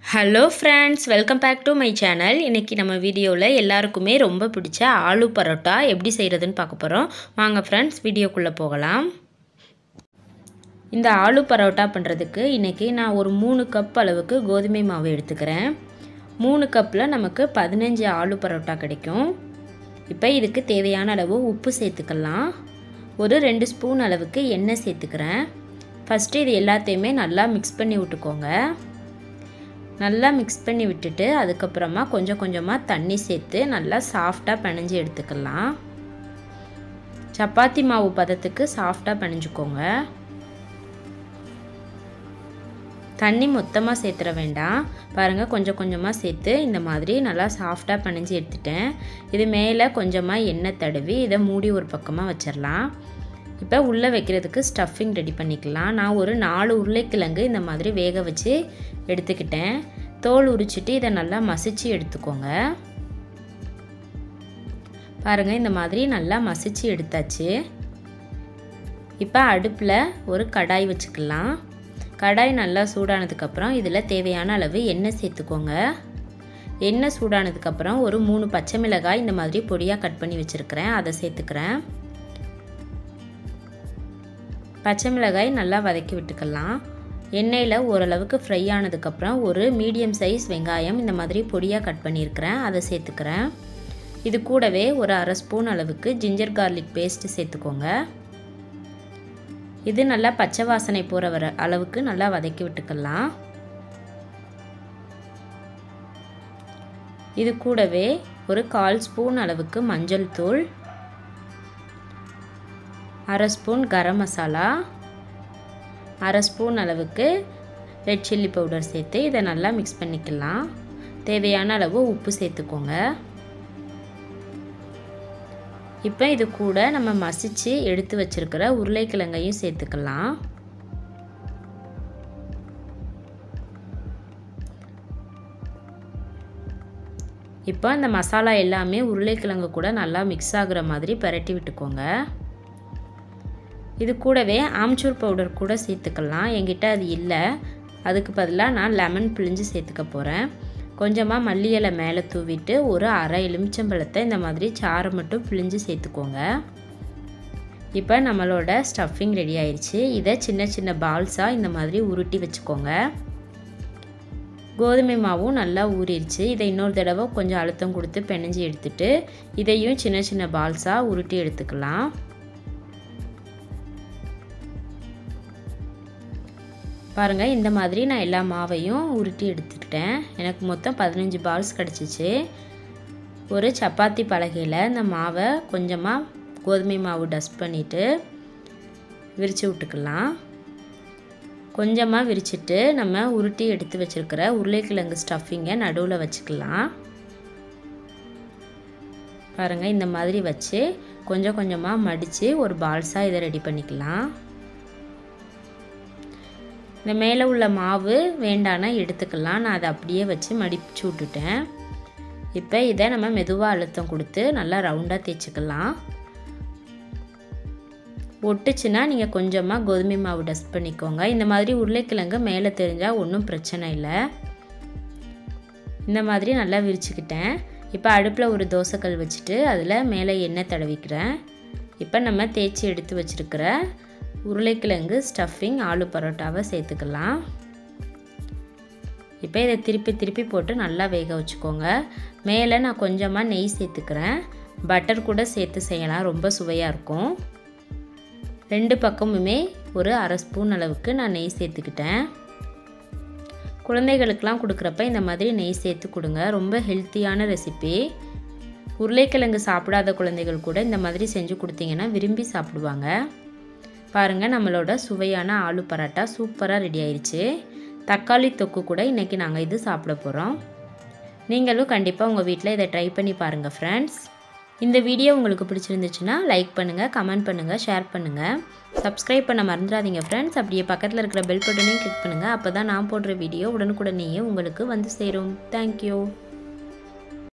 hello friends welcome back to my channel இன்றைக்கி நம்ம வீடியோவில் எல்லாருக்குமே ரொம்ப பிடிச்ச ஆலு பரோட்டா எப்படி செய்கிறதுன்னு பார்க்க போகிறோம் வாங்க ஃப்ரெண்ட்ஸ் வீடியோக்குள்ளே போகலாம் இந்த ஆலு பரோட்டா பண்ணுறதுக்கு இன்றைக்கி நான் ஒரு மூணு கப் அளவுக்கு கோதுமை மாவு எடுத்துக்கிறேன் மூணு கப்பில் நமக்கு பதினஞ்சு ஆலு பரோட்டா கிடைக்கும் இப்போ இதுக்கு தேவையான அளவு உப்பு சேர்த்துக்கலாம் ஒரு ரெண்டு ஸ்பூன் அளவுக்கு எண்ணெய் சேர்த்துக்கிறேன் ஃபஸ்ட்டு இது எல்லாத்தையுமே நல்லா மிக்ஸ் பண்ணி விட்டுக்கோங்க நல்லா மிக்ஸ் பண்ணி விட்டுட்டு அதுக்கப்புறமா கொஞ்சம் கொஞ்சமாக தண்ணி சேர்த்து நல்லா சாஃப்டாக பிணைஞ்சு எடுத்துக்கலாம் சப்பாத்தி மாவு பதத்துக்கு சாஃப்டாக பிணைஞ்சுக்கோங்க தண்ணி மொத்தமாக சேர்த்துற வேண்டாம் பாருங்கள் கொஞ்சம் கொஞ்சமாக சேர்த்து இந்த மாதிரி நல்லா சாஃப்டாக பிணைஞ்சி எடுத்துட்டேன் இது மேலே கொஞ்சமாக எண்ணெய் தடவி இதை மூடி ஒரு பக்கமாக வச்சிடலாம் இப்போ உள்ளே வைக்கிறதுக்கு ஸ்டஃபிங் ரெடி பண்ணிக்கலாம் நான் ஒரு நாலு உருளைக்கிழங்கு இந்த மாதிரி வேக வச்சு எடுத்துக்கிட்டேன் தோல் உரிச்சிட்டு இதை நல்லா மசிச்சு எடுத்துக்கோங்க பாருங்கள் இந்த மாதிரி நல்லா மசிச்சு எடுத்தாச்சு இப்போ அடுப்பில் ஒரு கடாய் வச்சுக்கலாம் கடாய் நல்லா சூடானதுக்கப்புறம் இதில் தேவையான அளவு எண்ணெய் சேர்த்துக்கோங்க எண்ணெய் சூடானதுக்கப்புறம் ஒரு மூணு பச்சை மிளகாய் இந்த மாதிரி பொடியாக கட் பண்ணி வச்சுருக்கிறேன் அதை சேர்த்துக்கிறேன் பச்சை மிளகாய் நல்லா வதக்கி விட்டுக்கலாம் எண்ணெயில் ஓரளவுக்கு ஃப்ரை ஆனதுக்கப்புறம் ஒரு மீடியம் சைஸ் வெங்காயம் இந்த மாதிரி பொடியாக கட் பண்ணியிருக்கிறேன் அதை சேர்த்துக்கிறேன் இது கூடவே ஒரு அரை ஸ்பூன் அளவுக்கு ஜிஞ்சர் கார்லிக் பேஸ்ட்டு சேர்த்துக்கோங்க இது நல்லா பச்சை வாசனை போகிற வர அளவுக்கு நல்லா வதக்கி விட்டுக்கலாம் இது கூடவே ஒரு கால் ஸ்பூன் அளவுக்கு மஞ்சள் தூள் அரை ஸ்பூன் கரம் மசாலா அரை ஸ்பூன் அளவுக்கு ரெட் சில்லி பவுடர் சேர்த்து இதை நல்லா மிக்ஸ் பண்ணிக்கலாம் தேவையான அளவு உப்பு சேர்த்துக்கோங்க இப்போ இது கூட நம்ம மசித்து எடுத்து வச்சுருக்கிற உருளைக்கிழங்கையும் சேர்த்துக்கலாம் இப்போ அந்த மசாலா எல்லாமே உருளைக்கிழங்கு கூட நல்லா மிக்ஸ் ஆகுற மாதிரி பரட்டி விட்டுக்கோங்க இது கூடவே ஆம்ச்சூர் பவுடர் கூட சேர்த்துக்கலாம் என்கிட்ட அது இல்லை அதுக்கு பதிலாக நான் லெமன் பிழிஞ்சு சேர்த்துக்க போகிறேன் கொஞ்சமாக மல்லி இலை மேலே தூவிட்டு ஒரு அரை எலுமிச்சம்பழத்தை இந்த மாதிரி சாரை மட்டும் பிழிஞ்சு சேர்த்துக்கோங்க இப்போ நம்மளோட ஸ்டஃபிங் ரெடி ஆயிடுச்சு இதை சின்ன சின்ன பால்ஸாக இந்த மாதிரி உருட்டி வச்சுக்கோங்க கோதுமை மாவும் நல்லா ஊறிடுச்சு இதை இன்னொரு தடவை கொஞ்சம் அழுத்தம் கொடுத்து பிணைஞ்சி எடுத்துட்டு இதையும் சின்ன சின்ன பால்ஸாக உருட்டி எடுத்துக்கலாம் பாருங்கள் இந்த மாதிரி நான் எல்லா மாவையும் உருட்டி எடுத்துக்கிட்டேன் எனக்கு மொத்தம் பதினஞ்சு பால்ஸ் கிடச்சிச்சு ஒரு சப்பாத்தி பலகையில் இந்த மாவை கொஞ்சமாக கோதுமை மாவு டஸ்ட் பண்ணிவிட்டு விரித்து விட்டுக்கலாம் கொஞ்சமாக விரிச்சிட்டு நம்ம உருட்டி எடுத்து வச்சுருக்கிற உருளைக்கிழங்கு ஸ்டஃபிங்கை நடுவில் வச்சுக்கலாம் பாருங்கள் இந்த மாதிரி வச்சு கொஞ்சம் கொஞ்சமாக மடித்து ஒரு பால்ஸாக இதை ரெடி பண்ணிக்கலாம் இந்த மேலே உள்ள மாவு வேண்டானா எடுத்துக்கலாம் நான் அதை அப்படியே வச்சு மடிச்சு விட்டுட்டேன் இப்போ இதை நம்ம மெதுவாக அழுத்தம் கொடுத்து நல்லா ரவுண்டாக தேய்ச்சிக்கலாம் ஒட்டுச்சுன்னா நீங்கள் கொஞ்சமாக கோதுமை மாவு டஸ்ட் பண்ணிக்கோங்க இந்த மாதிரி உருளைக்கிழங்கு மேலே தெரிஞ்சால் ஒன்றும் பிரச்சனை இல்லை இந்த மாதிரி நல்லா விரிச்சுக்கிட்டேன் இப்போ அடுப்பில் ஒரு தோசைக்கல் வச்சுட்டு அதில் மேலே எண்ணெய் தடவிக்கிறேன் இப்போ நம்ம தேய்ச்சி எடுத்து வச்சுருக்கிற உருளைக்கிழங்கு ஸ்டஃபிங் ஆலு பரோட்டாவை சேர்த்துக்கலாம் இப்போ இதை திருப்பி திருப்பி போட்டு நல்லா வேக வச்சுக்கோங்க மேலே நான் கொஞ்சமாக நெய் சேர்த்துக்கிறேன் பட்டர் கூட சேர்த்து செய்யலாம் ரொம்ப சுவையாக இருக்கும் ரெண்டு பக்கமுமே ஒரு அரை ஸ்பூன் அளவுக்கு நான் நெய் சேர்த்துக்கிட்டேன் குழந்தைகளுக்கெலாம் கொடுக்குறப்ப இந்த மாதிரி நெய் சேர்த்து கொடுங்க ரொம்ப ஹெல்த்தியான ரெசிபி உருளைக்கிழங்கு சாப்பிடாத குழந்தைகள் கூட இந்த மாதிரி செஞ்சு கொடுத்தீங்கன்னா விரும்பி சாப்பிடுவாங்க பாருங்கள் நம்மளோட சுவையான ஆலு பரோட்டா சூப்பராக ரெடி ஆயிடுச்சு தக்காளி தொக்கு கூட இன்றைக்கி நாங்கள் இது சாப்பிட போகிறோம் நீங்களும் கண்டிப்பாக உங்கள் வீட்டில் இதை ட்ரை பண்ணி பாருங்கள் ஃப்ரெண்ட்ஸ் இந்த வீடியோ உங்களுக்கு பிடிச்சிருந்துச்சுன்னா லைக் பண்ணுங்கள் கமெண்ட் பண்ணுங்கள் ஷேர் பண்ணுங்கள் சப்ஸ்கிரைப் பண்ண மறந்துடாதீங்க ஃப்ரெண்ட்ஸ் அப்படியே பக்கத்தில் இருக்கிற பெல் பட்டனையும் கிளிக் பண்ணுங்கள் அப்போ தான் நான் போடுற வீடியோ உடனுக்குடனேயே உங்களுக்கு வந்து சேரும் தேங்க்யூ